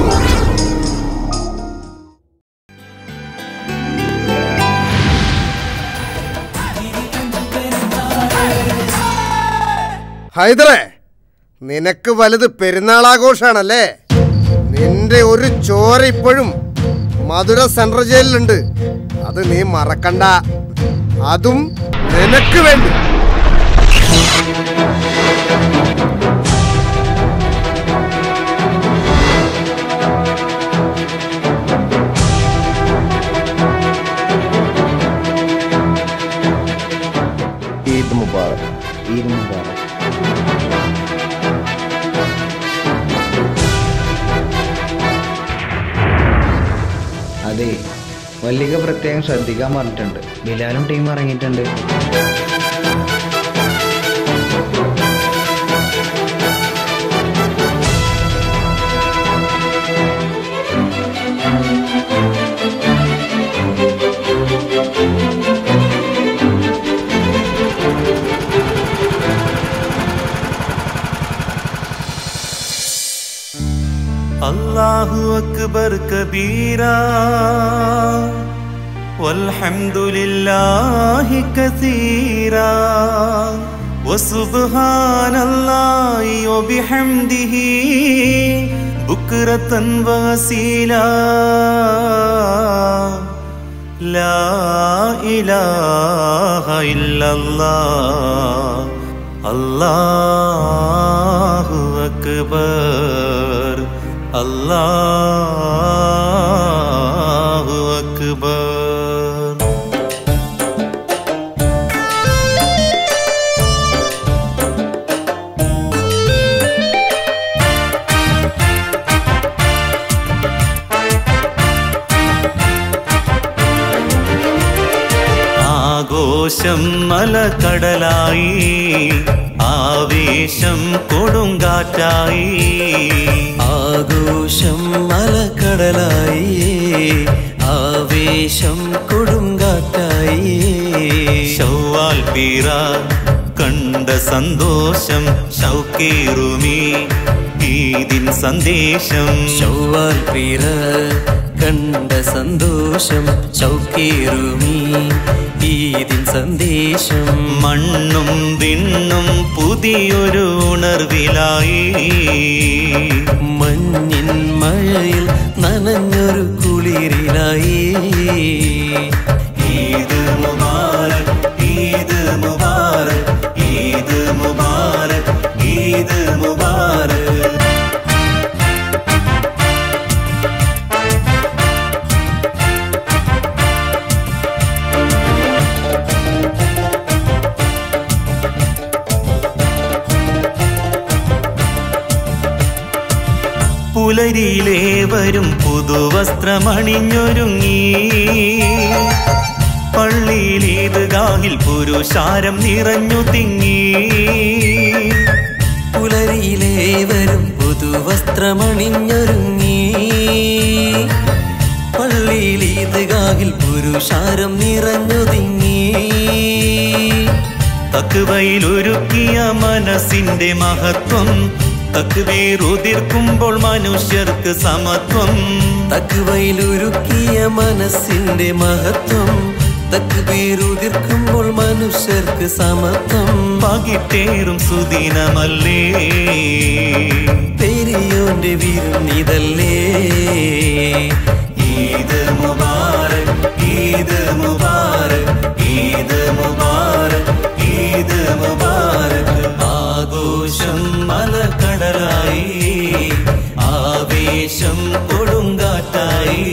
ഹൈദറേ നിനക്ക് വലുത് പെരുന്നാളാഘോഷാണല്ലേ നിന്റെ ഒരു ചോര ഇപ്പോഴും മധുര സെൻട്രൽ ജയിലിലുണ്ട് അത് നീ മറക്കണ്ട അതും നിനക്ക് വേണ്ടി ഈദ് മുബാറക് ഈദ് മുബാറക് അതെ വല്ലിക പ്രത്യേകം ശ്രദ്ധിക്കാൻ പറഞ്ഞിട്ടുണ്ട് ബിലാലും ടീം ഇറങ്ങിയിട്ടുണ്ട് അല്ലാഹു അക്ബർ കബീര വൽഹംദുലില്ലാഹി കസീര വസുബ്ഹാനല്ലാഹി വബിഹംദിഹി ബുക്രതൻ വസീല ലാ ഇലാഹ ഇല്ലല്ലാഹ് അല്ലാഹു അക്ബർ അല്ലാഹു അക്ബർ ആഘോഷം മലക്കടലായി ആവേശം കൊടുങ്കാറ്റായി ആഘോഷം മലക്കടലായി ആവേശം കൊടുങ്കാറ്റായി ശൗവാൽ പീറ കണ്ട സന്തോഷം ശൗക്കേറുമി ഈദിൻ സന്ദേശം ചൊവ്വാൽ പിറ കണ്ട സന്തോഷം ചൗക്കേറുമീ ഈദിൻ സന്ദേശം മണ്ണും വിണ്ണും പുതിയൊരു ഉണർവിലായി മഞ്ഞിൻ മഴയിൽ നനഞ്ഞൊരു കുളിരിലായി ഈദ് മുബാരക് ഈദ് മുബാരക് ഈദ് മുബാരക് ഈദ് മുബാരക് പുലരിയിലേവരും പുതുവസ്ത്രമണിഞ്ഞൊരുങ്ങി പള്ളിയിൽ ഈദ്ഗാഹിൽ പുരുഷാരം നിറഞ്ഞു തിങ്ങി പുലരിയിലേവരും പുതുവസ്ത്രമണിഞ്ഞൊരുങ്ങി പള്ളിയിൽ ഈദ്ഗാഹിൽ പുരുഷാരം നിറഞ്ഞൊതുങ്ങി തക്കുവയിലൊരുക്കിയ മനസ്സിന്റെ മഹത്വം തക്കുവേറുതിർക്കുമ്പോൾ മനുഷ്യർക്ക് സമത്വം തക്കുവയിലൊരുക്കിയ മനസ്സിന്റെ മഹത്വം തക്കുപേരുതിർക്കുമ്പോൾ മനുഷ്യർക്ക് സമത്വം പകിട്ടേറും സുദിനമല്ലേ പെരിയോന്റെ വിരുന്നിതല്ലേ ഈദ് മുബാരക് ഈദ് മുബാരക് ഈദ് മുബാരക് ഈദ് മുബാരക് ആഘോഷം മലക്കടലായി ആവേശം കൊടുങ്കാറ്റായി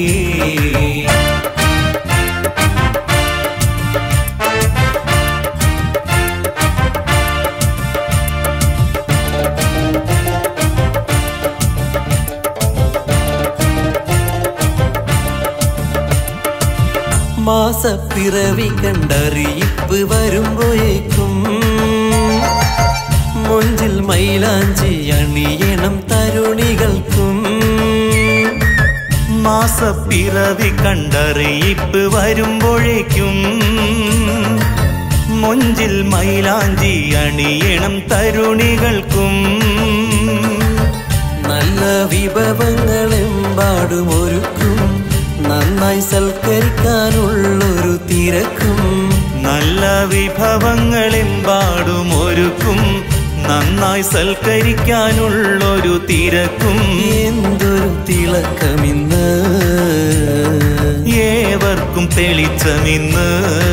മാസപ്പിറവി കണ്ടറിയിപ്പ് വരുമ്പോഴേക്കും മൊഞ്ചിൽ മൈലാഞ്ചി അണിയണം തരുണികൾക്കും മാസപ്പിറവി കണ്ടറിയിപ്പ് വരുമ്പോഴേക്കും മൊഞ്ചിൽ മൈലാഞ്ചി അണിയണം തരുണികൾക്കും നല്ല വിഭവങ്ങളും എമ്പാടും ഒരുക്കും നന്നായി സൽക്കരിക്കാനുള്ളൊരു തിരക്കും നല്ല വിഭവങ്ങളെമ്പാടും ഒരുക്കും നന്നായി സൽക്കരിക്കാനുള്ളൊരു തിരക്കും എന്തൊരു തിളക്കമിന്ന് ഏവർക്കും തെളിച്ചമിന്ന്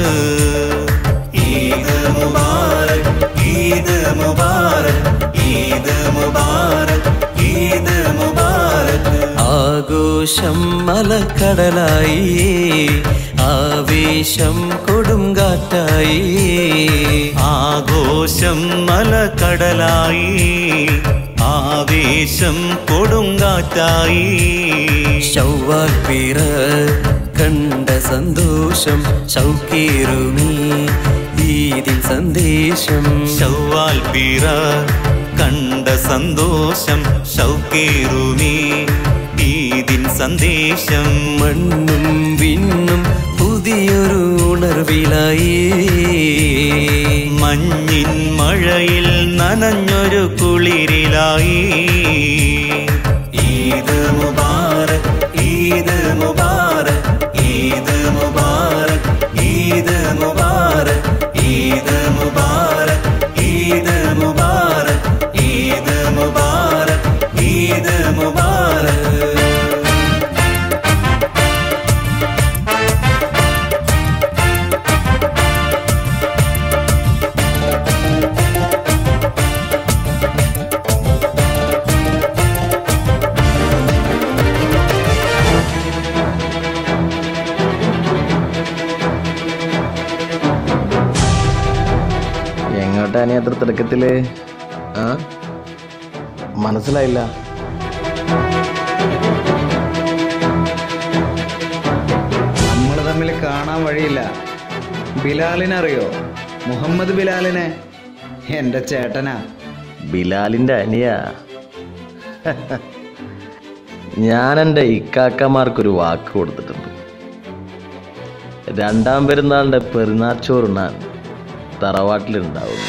ഈദ് മുബാറക് ഈദ് മുബാറക് ഈദ് മുബാറക് ഈദ് മുബാറക് ആഘോഷം മലക്കടലായി ആവേശം കൊടുങ്കാറ്റായി ആഘോഷം മലക്കടലായി ആവേശം കൊടുങ്കാറ്റായി ശൗവാൽ പിറ കണ്ട സന്തോഷം ശൗക്കേറുമീ ഈദിൻ സന്ദേശം ശൗവാൽ പിറ കണ്ട സന്തോഷം ശൗക്കേറുമീ ഈദിൻ സന്ദേശം മണ്ണും വിണ്ണും പുതിയൊരു ഉണർവിലായി മഞ്ഞിൻ മഴയിൽ നനഞ്ഞൊരു കുളിരിലായി ഈദ് മുബാറക് ഈദ് മുബാറക് ഈദ് മുബാറക് ഈദ് മുബാറക് ഈദ് മുബാറക് ഈദ് മുബാറക് ഈദ് മുബാറക് ഈദ് മുബാറക് എങ്ങോട്ടാ നീ അത്ര തിരക്കത്തില് ആ മനസ്സിലായില്ല നമ്മൾ തമ്മിൽ കാണാൻ വഴിയില്ല ബിലാലിനെ അറിയോ മുഹമ്മദ് ബിലാലിനെ എൻ്റെ ചേട്ടനാ ബിലാലിന്റെ അനിയ ഞാൻ എൻ്റെ ഇക്കാക്കമാർക്കൊരു വാക്ക് കൊടുത്തിട്ടുണ്ട് രണ്ടാം പെരുന്നാളിൻ്റെ പെരുന്നാച്ചോറുണ്ണാൻ തറവാട്ടിലുണ്ടാവും